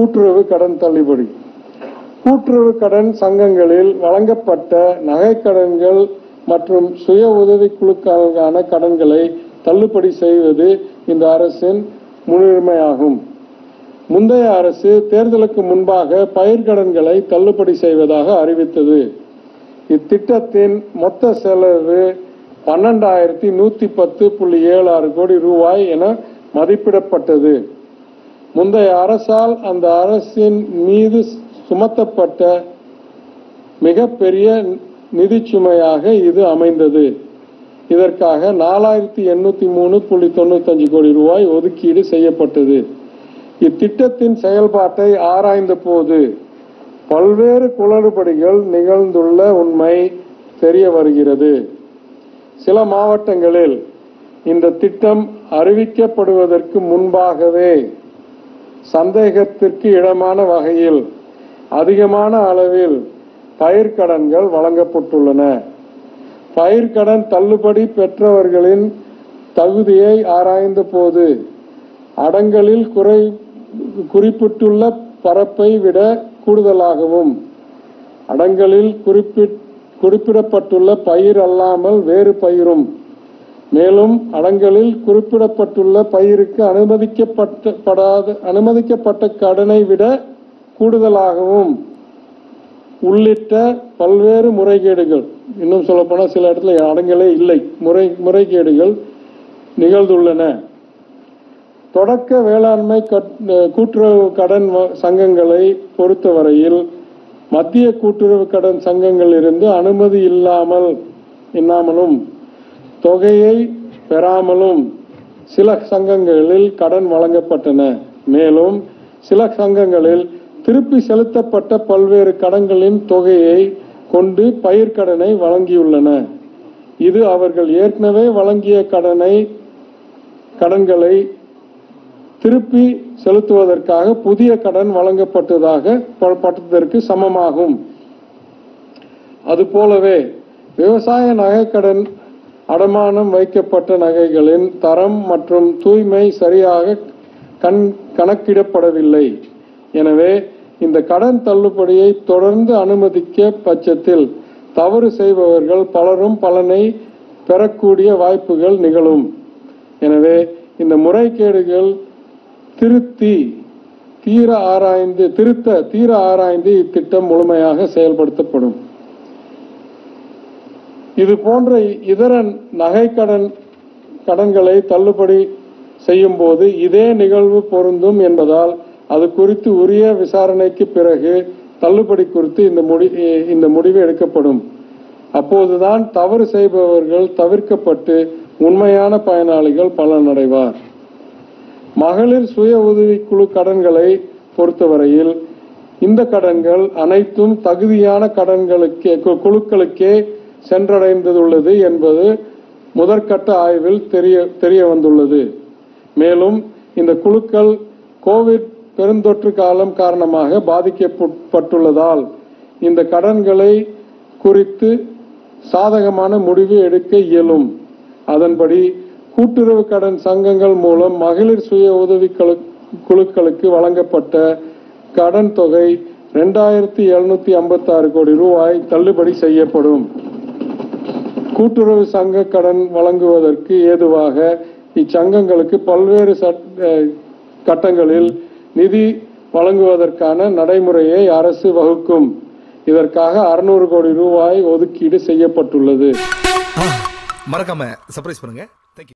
கூட்டுறவு கடன் தள்ளுபடி கூட்டுறவு கடன் சங்கங்களில் வழங்கப்பட்ட நகைக்கடன்கள் மற்றும் சுய உதவிக்குழுக்களுக்கான கடன்களை தள்ளுபடி செய்வது இந்த அரசின் முன்னுரிமையாகும் முந்தைய அரசு தேர்தலுக்கு முன்பாக பயிர்க்கடன்களை தள்ளுபடி செய்வதாக அறிவித்தது இத்திட்டத்தின் மொத்த செலவு பன்னெண்டாயிரத்தி நூத்தி பத்து புள்ளி ஏழு ஆறு கோடி ரூபாய் என மதிப்பிடப்பட்டது முந்தைய அரசால் அந்த அரசின் மீது சுமத்தப்பட்ட மிகப்பெரிய நிதி சுமையாக இது அமைந்தது இதற்காக நாலாயிரத்தி எண்ணூத்தி மூணு புள்ளி தொண்ணூத்தஞ்சு கோடி ரூபாய் ஒதுக்கீடு செய்யப்பட்டது இத்திட்டத்தின் செயல்பாட்டை ஆராய்ந்த போது பல்வேறு குளறுபடிகள் நிகழ்ந்துள்ள உண்மை தெரிய வருகிறது சில மாவட்டங்களில் இந்த திட்டம் அறிவிக்கப்படுவதற்கு முன்பாகவே சந்தேகத்திற்கு இடமான வகையில் அதிகமான அளவில் பயிர்க்கடன்கள் வழங்கப்பட்டுள்ளன பயிர்க்கடன் தள்ளுபடி பெற்றவர்களின் தகுதியை ஆராய்ந்த போது அடங்கலில் குறை குறிப்பிட்டுள்ள பரப்பை விட கூடுதலாகவும் அடங்கலில் குறிப்பிட் குறிப்பிடப்பட்டுள்ள பயிர் அல்லாமல் வேறு பயிரும் மேலும் அடங்கலில் குறிப்பிடப்பட்டுள்ள பயிருக்கு அனுமதிக்கப்பட்ட படாத அனுமதிக்கப்பட்ட கடனை விட கூடுதலாகவும் உள்ளிட்ட பல்வேறு முறைகேடுகள் இன்னும் சொல்லப்போனால் சில இடத்துல அடங்கலே இல்லை முறை முறைகேடுகள் நிகழ்ந்துள்ளன தொடக்க வேளாண்மை கட்- கூட்டுறவு கடன் வ- சங்கங்களை பொறுத்தவரையில் மத்திய கூட்டுறவு கடன் சங்கங்களிலிருந்து அனுமதி இல்லாமல் இல்லாமலும் தொகையை பெறாமலும் சில சங்கங்களில் கடன் வழங்கப்பட்டன மேலும் சில சங்கங்களில் திருப்பி செலுத்தப்பட்ட பல்வேறு கடன்களின் தொகையை கொண்டு பயிர்க்கடனை வழங்கியுள்ளன இது அவர்கள் ஏற்கனவே வழங்கிய கடனை கடன்களை திருப்பி செலுத்துவதற்காக புதிய கடன் வழங்கப்பட்டதாக ப- பட்டதற்கு சமமாகும் அதுபோலவே விவசாய நகைக்கடன் அடமானம் வைக்கப்பட்ட நகைகளின் தரம் மற்றும் தூய்மை சரியாக கண் கணக்கிடப்படவில்லை எனவே இந்த கடன் தள்ளுபடியை தொடர்ந்து அனுமதிக்க பட்சத்தில் தவறு செய்பவர்கள் பலரும் பலனை பெறக்கூடிய வாய்ப்புகள் நிகழும் எனவே இந்த முறைகேடுகள் திருத்தி தீர ஆராய்ந்து திருத்த தீர ஆராய்ந்து இத்திட்டம் முழுமையாக செயல்படுத்தப்படும் இது போன்ற இதர நகைக்கடன் கடன்களை தள்ளுபடி செய்யும் போது இதே நிகழ்வு பொருந்தும் என்பதால் அது குறித்து உரிய விசாரணைக்கு பிறகு தள்ளுபடி குறித்து இந்த முடி இந்த முடிவு எடுக்கப்படும் அப்போதுதான் தவறு செய்பவர்கள் தவிர்க்கப்பட்டு உண்மையான பயனாளிகள் பலனடைவார் மகளிர் சுய உதவிக்குழு கடன்களை பொறுத்தவரையில் இந்த கடன்கள் அனைத்தும் தகுதியான கடன்களுக்கே கு- குழுக்களுக்கே சென்றடைந்துள்ளது என்பது முதற்கட்ட ஆய்வில் தெரிய தெரிய வந்துள்ளது மேலும் இந்த குழுக்கள் கோவிட் பெருந்தொற்று காலம் காரணமாக பாதிக்கப்பட்டுள்ளதால் இந்த கடன்களை குறித்து சாதகமான முடிவு எடுக்க இயலும் அதன்படி கூட்டுறவு கடன் சங்கங்கள் மூலம் மகளிர் சுய உதவி குழுக்களுக்கு வழங்கப்பட்ட கடன் தொகை ரெண்டாயிரத்தி எழுநூத்தி ஐம்பத்தி ஆறு கோடி ரூபாய் தள்ளுபடி செய்யப்படும் கூட்டுறவு சங்க கடன் வழங்குவதற்கு ஏதுவாக இச்சங்கங்களுக்கு பல்வேறு சட்- அஹ் கட்டங்களில் நிதி வழங்குவதற்கான நடைமுறையை அரசு வகுக்கும் இதற்காக அறுநூறு கோடி ரூபாய் ஒதுக்கீடு செய்யப்பட்டுள்ளது மறக்காம சர்ப்ரைஸ் பண்ணுங்க